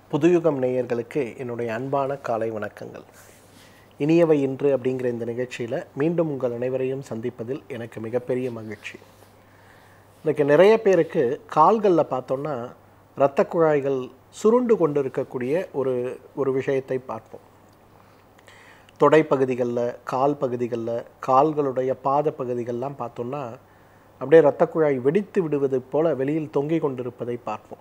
புதுயுகம் நேயர்களுக்கு என்னுடைய அன்பான காலை வணக்கங்கள் இனியவை இன்று அப்படிங்கிற இந்த நிகழ்ச்சியில் மீண்டும் உங்கள் அனைவரையும் சந்திப்பதில் எனக்கு மிகப்பெரிய மகிழ்ச்சி இன்றைக்கி நிறைய பேருக்கு கால்களில் பார்த்தோன்னா இரத்த குழாய்கள் சுருண்டு கொண்டு இருக்கக்கூடிய ஒரு ஒரு விஷயத்தை பார்ப்போம் தொடைப்பகுதிகளில் கால் பகுதிகளில் கால்களுடைய பாத பகுதிகள்லாம் பார்த்தோன்னா அப்படியே இரத்த குழாய் வெடித்து விடுவது போல வெளியில் தொங்கிக் கொண்டிருப்பதை பார்ப்போம்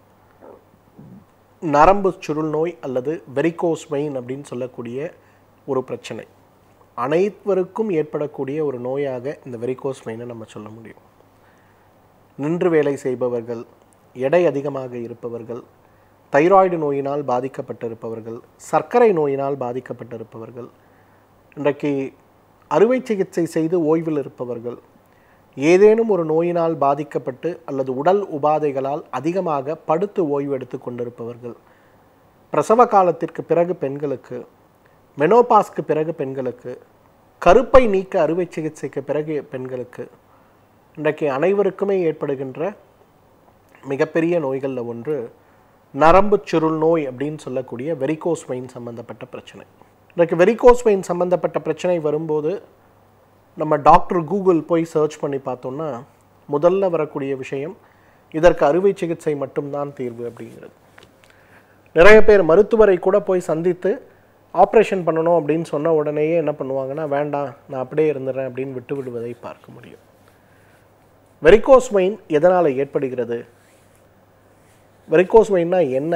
நரம்பு சுருள் நோய் அல்லது வெரிகோஸ் வெயின் அப்படின்னு சொல்லக்கூடிய ஒரு பிரச்சனை அனைவருக்கும் ஏற்படக்கூடிய ஒரு நோயாக இந்த வெரிகோஸ் வெயினை நம்ம சொல்ல முடியும் நின்று வேலை செய்பவர்கள் எடை அதிகமாக இருப்பவர்கள் தைராய்டு நோயினால் பாதிக்கப்பட்டிருப்பவர்கள் சர்க்கரை நோயினால் பாதிக்கப்பட்டிருப்பவர்கள் இன்றைக்கு அறுவை சிகிச்சை செய்து ஓய்வில் இருப்பவர்கள் ஏதேனும் ஒரு நோயினால் பாதிக்கப்பட்டு அல்லது உடல் உபாதைகளால் அதிகமாக படுத்து ஓய்வு எடுத்து கொண்டிருப்பவர்கள் பிரசவ காலத்திற்கு பிறகு பெண்களுக்கு மெனோபாஸ்க்கு பிறகு பெண்களுக்கு கருப்பை நீக்க அறுவை சிகிச்சைக்கு பிறகு பெண்களுக்கு இன்றைக்கு அனைவருக்குமே ஏற்படுகின்ற மிகப்பெரிய நோய்களில் ஒன்று நரம்பு சுருள் நோய் அப்படின்னு சொல்லக்கூடிய வெரிகோஸ் வெயின் சம்பந்தப்பட்ட பிரச்சனை இன்றைக்கு வெரிகோஸ் வெயின் சம்பந்தப்பட்ட பிரச்சனை வரும்போது நம்ம டாக்டர் கூகுள் போய் சர்ச் பண்ணி பார்த்தோம்னா முதல்ல வரக்கூடிய விஷயம் இதற்கு அறுவை சிகிச்சை மட்டும்தான் தீர்வு அப்படிங்கிறது நிறைய பேர் மருத்துவரை கூட போய் சந்தித்து ஆப்ரேஷன் பண்ணணும் அப்படின்னு சொன்ன உடனேயே என்ன பண்ணுவாங்கன்னா வேண்டாம் நான் அப்படியே இருந்துடுறேன் அப்படின்னு விட்டு விடுவதை பார்க்க முடியும் வெரிகோஸ் வெயின் எதனால் ஏற்படுகிறது வெரிகோஸ் வெயின்னா என்ன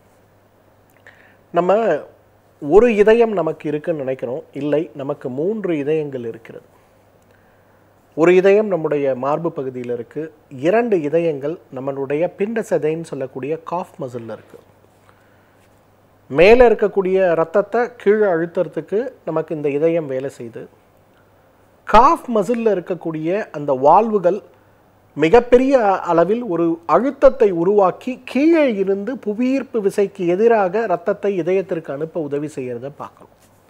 நம்ம ஒரு இதயம் நமக்கு இருக்குன்னு நினைக்கிறோம் இல்லை நமக்கு மூன்று இதயங்கள் இருக்கிறது ஒரு இதயம் நம்முடைய மார்பு பகுதியில் இருக்குது இரண்டு இதயங்கள் நம்மளுடைய பிண்ட சதைன்னு சொல்லக்கூடிய காஃப் மசிலில் இருக்குது மேலே இருக்கக்கூடிய ரத்தத்தை கீழே அழுத்துறதுக்கு நமக்கு இந்த இதயம் வேலை செய்யுது காஃப் மசிலில் இருக்கக்கூடிய அந்த வால்வுகள் மிகப்பெரிய அளவில் ஒரு அழுத்தத்தை உருவாக்கி கீழே இருந்து புவியீர்ப்பு விசைக்கு எதிராக ரத்தத்தை இதயத்திற்கு அனுப்ப உதவி செய்கிறத பார்க்கணும்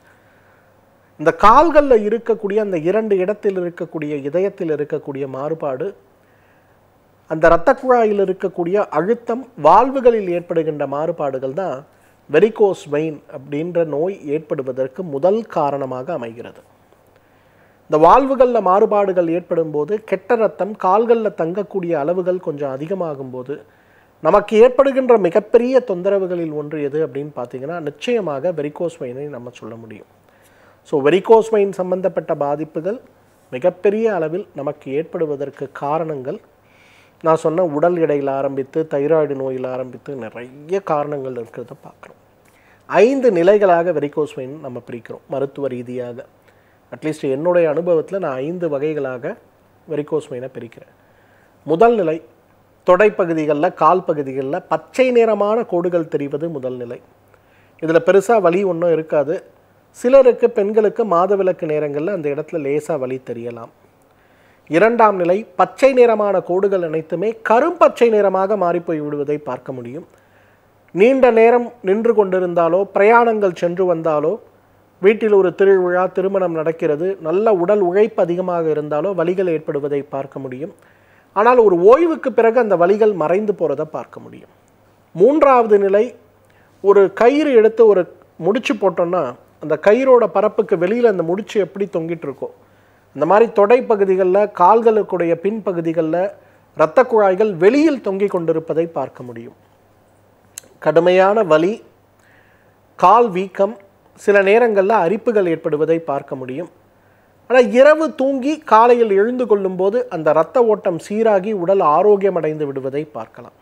இந்த கால்களில் இருக்கக்கூடிய அந்த இரண்டு இடத்தில் இருக்கக்கூடிய இதயத்தில் இருக்கக்கூடிய மாறுபாடு அந்த இரத்த குழாயில் இருக்கக்கூடிய அழுத்தம் வால்வுகளில் ஏற்படுகின்ற மாறுபாடுகள் தான் வெரிகோஸ் வெயின் அப்படின்ற நோய் ஏற்படுவதற்கு முதல் காரணமாக அமைகிறது இந்த வால்வுகளில் மாறுபாடுகள் ஏற்படும் போது கெட்ட ரத்தம் கால்களில் தங்கக்கூடிய அளவுகள் கொஞ்சம் அதிகமாகும் போது நமக்கு ஏற்படுகின்ற மிகப்பெரிய தொந்தரவுகளில் ஒன்று எது அப்படின்னு பார்த்தீங்கன்னா நிச்சயமாக வெரிகோஸ் வெயினை நம்ம சொல்ல முடியும் ஸோ வெரிகோஸ் வெயின் சம்பந்தப்பட்ட பாதிப்புகள் மிகப்பெரிய அளவில் நமக்கு ஏற்படுவதற்கு காரணங்கள் நான் சொன்ன உடல் எடையில் ஆரம்பித்து தைராய்டு நோயில் ஆரம்பித்து நிறைய காரணங்கள் இருக்கிறத பார்க்குறோம் ஐந்து நிலைகளாக வெரிகோஸ் வெயின் நம்ம பிரிக்கிறோம் மருத்துவ ரீதியாக அட்லீஸ்ட் என்னுடைய அனுபவத்தில் நான் ஐந்து வகைகளாக வெரிகோஸ் வெயினை பிரிக்கிறேன் முதல் நிலை தொடைப்பகுதிகளில் கால் பகுதிகளில் பச்சை நிறமான கோடுகள் தெரிவது முதல் நிலை இதில் பெருசாக வலி ஒன்றும் இருக்காது சிலருக்கு பெண்களுக்கு மாதவிலக்கு நேரங்களில் அந்த இடத்துல லேசாக வலி தெரியலாம் இரண்டாம் நிலை பச்சை நிறமான கோடுகள் அனைத்துமே கரும்பச்சை நிறமாக மாறிப்போய் விடுவதை பார்க்க முடியும் நீண்ட நேரம் நின்று கொண்டிருந்தாலோ பிரயாணங்கள் சென்று வந்தாலோ வீட்டில் ஒரு திருவிழா திருமணம் நடக்கிறது நல்ல உடல் உழைப்பு அதிகமாக இருந்தாலோ வலிகள் ஏற்படுவதை பார்க்க முடியும் ஆனால் ஒரு ஓய்வுக்கு பிறகு அந்த வலிகள் மறைந்து போகிறத பார்க்க முடியும் மூன்றாவது நிலை ஒரு கயிறு எடுத்து ஒரு முடிச்சு போட்டோம்னா அந்த கயிறோட பரப்புக்கு வெளியில் அந்த முடிச்சு எப்படி தொங்கிட்டு இருக்கோ இந்த மாதிரி தொடை பகுதிகளில் கால்களுக்குடைய பின்பகுதிகளில் இரத்த குழாய்கள் வெளியில் தொங்கிக் கொண்டிருப்பதை பார்க்க முடியும் கடுமையான வலி கால் வீக்கம் சில நேரங்களில் அரிப்புகள் ஏற்படுவதை பார்க்க முடியும் ஆனால் இரவு தூங்கி காலையில் எழுந்து கொள்ளும்போது அந்த இரத்த ஓட்டம் சீராகி உடல் ஆரோக்கியம் அடைந்து விடுவதை பார்க்கலாம்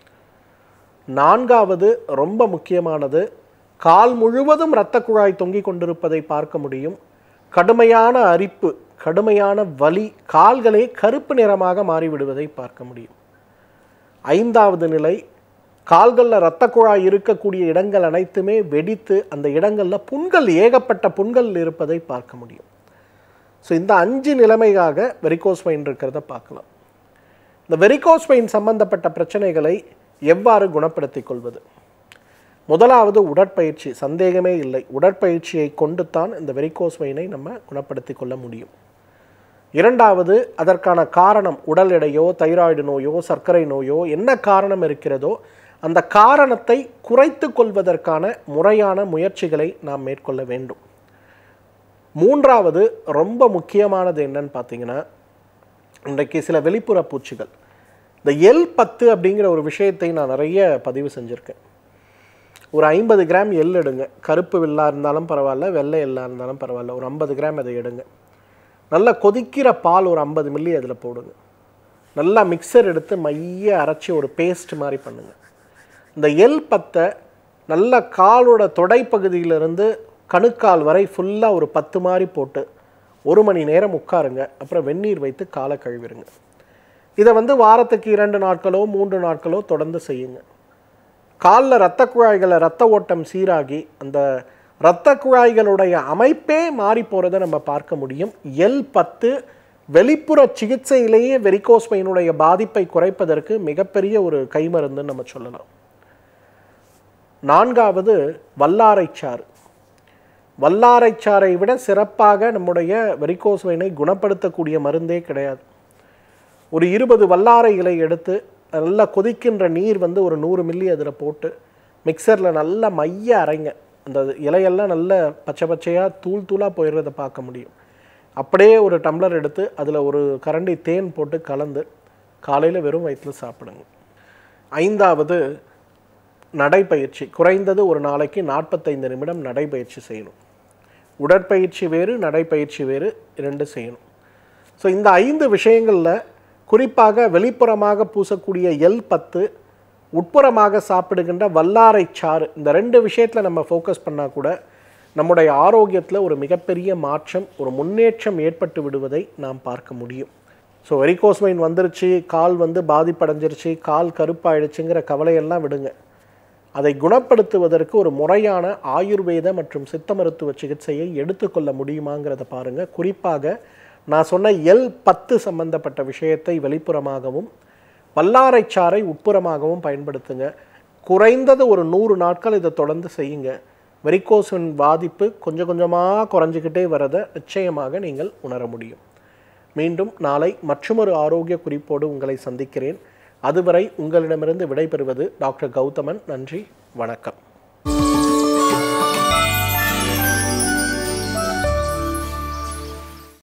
நான்காவது ரொம்ப முக்கியமானது கால் முழுவதும் இரத்த குழாய் தொங்கிக் கொண்டிருப்பதை பார்க்க முடியும் கடுமையான அரிப்பு கடுமையான வலி கால்களே கருப்பு நிறமாக மாறிவிடுவதை பார்க்க முடியும் ஐந்தாவது நிலை கால்களில் இரத்த குழாய் இருக்கக்கூடிய இடங்கள் அனைத்துமே வெடித்து அந்த இடங்களில் புண்கள் ஏகப்பட்ட புண்கள் இருப்பதை பார்க்க முடியும் ஸோ இந்த அஞ்சு நிலைமைக்காக வெரிகோஸ் வெயின் இருக்கிறத பார்க்கலாம் இந்த வெரிகோஸ் வெயின் சம்பந்தப்பட்ட பிரச்சனைகளை எவ்வாறு குணப்படுத்திக் கொள்வது முதலாவது உடற்பயிற்சி சந்தேகமே இல்லை உடற்பயிற்சியை கொண்டு தான் இந்த வெரிகோஸ் வெயினை நம்ம குணப்படுத்தி கொள்ள முடியும் இரண்டாவது அதற்கான காரணம் உடல் எடையோ தைராய்டு நோயோ சர்க்கரை நோயோ என்ன காரணம் இருக்கிறதோ அந்த காரணத்தை குறைத்து கொள்வதற்கான முறையான முயற்சிகளை நாம் மேற்கொள்ள வேண்டும் மூன்றாவது ரொம்ப முக்கியமானது என்னன்னு பார்த்தீங்கன்னா இன்றைக்கு சில வெளிப்புற பூச்சிகள் இந்த எல் பத்து அப்படிங்கிற ஒரு விஷயத்தை நான் நிறைய பதிவு செஞ்சுருக்கேன் ஒரு ஐம்பது கிராம் எள் எடுங்க கருப்பு வெள்ளா இருந்தாலும் பரவாயில்ல வெள்ளை எள்ளா இருந்தாலும் பரவாயில்ல ஒரு ஐம்பது கிராம் அதை எடுங்க நல்லா கொதிக்கிற பால் ஒரு ஐம்பது மில்லி அதில் போடுங்க நல்லா மிக்சர் எடுத்து மைய அரைச்சி ஒரு பேஸ்ட் மாதிரி பண்ணுங்க இந்த எல் பத்தை நல்ல காலோட தொடைப்பகுதியிலிருந்து கணுக்கால் வரை ஃபுல்லாக ஒரு பத்து மாதிரி போட்டு ஒரு மணி நேரம் உட்காருங்க அப்புறம் வெந்நீர் வைத்து காலை கழுவிடுங்க இதை வந்து வாரத்துக்கு இரண்டு நாட்களோ மூன்று நாட்களோ தொடர்ந்து செய்யுங்க காலில் இரத்த குழாய்களை இரத்த ஓட்டம் சீராகி அந்த இரத்த குழாய்களுடைய அமைப்பே மாறி போகிறத நம்ம பார்க்க முடியும் எல் பத்து வெளிப்புற சிகிச்சையிலேயே வெரிகோஸ்மையினுடைய பாதிப்பை குறைப்பதற்கு மிகப்பெரிய ஒரு கைமருந்துன்னு நம்ம சொல்லலாம் நான்காவது வல்லாரைச்சாறு வல்லாரைச்சாறை விட சிறப்பாக நம்முடைய வெரிகோஸ் வெயினை குணப்படுத்தக்கூடிய மருந்தே கிடையாது ஒரு இருபது வல்லாரை இலை எடுத்து நல்லா கொதிக்கின்ற நீர் வந்து ஒரு நூறு மில்லி அதில் போட்டு மிக்சரில் நல்லா மைய அரைங்க அந்த இலையெல்லாம் நல்ல பச்சை பச்சையாக தூள் தூளாக போயிடுறத பார்க்க முடியும் அப்படியே ஒரு டம்ளர் எடுத்து அதில் ஒரு கரண்டி தேன் போட்டு கலந்து காலையில் வெறும் வயிற்றில் சாப்பிடுங்க ஐந்தாவது நடைப்பயிற்சி குறைந்தது ஒரு நாளைக்கு நாற்பத்தைந்து நிமிடம் நடைப்பயிற்சி செய்யணும் உடற்பயிற்சி வேறு நடைப்பயிற்சி வேறு இரண்டு செய்யணும் ஸோ இந்த ஐந்து விஷயங்களில் குறிப்பாக வெளிப்புறமாக பூசக்கூடிய எல் பத்து உட்புறமாக சாப்பிடுகின்ற வல்லாரை சாறு இந்த ரெண்டு விஷயத்தில் நம்ம ஃபோக்கஸ் பண்ணால் கூட நம்முடைய ஆரோக்கியத்தில் ஒரு மிகப்பெரிய மாற்றம் ஒரு முன்னேற்றம் ஏற்பட்டு விடுவதை நாம் பார்க்க முடியும் ஸோ வெரிகோஸ்மைன் வந்துருச்சு கால் வந்து பாதிப்படைஞ்சிருச்சு கால் கருப்பாயிடுச்சுங்கிற கவலையெல்லாம் விடுங்க அதை குணப்படுத்துவதற்கு ஒரு முறையான ஆயுர்வேத மற்றும் சித்த மருத்துவ சிகிச்சையை எடுத்துக்கொள்ள முடியுமாங்கிறத பாருங்க குறிப்பாக நான் சொன்ன எல் பத்து சம்பந்தப்பட்ட விஷயத்தை வெளிப்புறமாகவும் வல்லாரைச்சாறை உட்புறமாகவும் பயன்படுத்துங்க குறைந்தது ஒரு நூறு நாட்கள் இதை தொடர்ந்து செய்யுங்க வெரிகோஸின் பாதிப்பு கொஞ்சம் கொஞ்சமாக குறைஞ்சிக்கிட்டே வரதை நிச்சயமாக நீங்கள் உணர முடியும் மீண்டும் நாளை மற்றொரு ஆரோக்கிய குறிப்போடு உங்களை சந்திக்கிறேன் அதுவரை உங்களிடமிருந்து விடைபெறுவது டாக்டர் கௌதமன் நன்றி வணக்கம்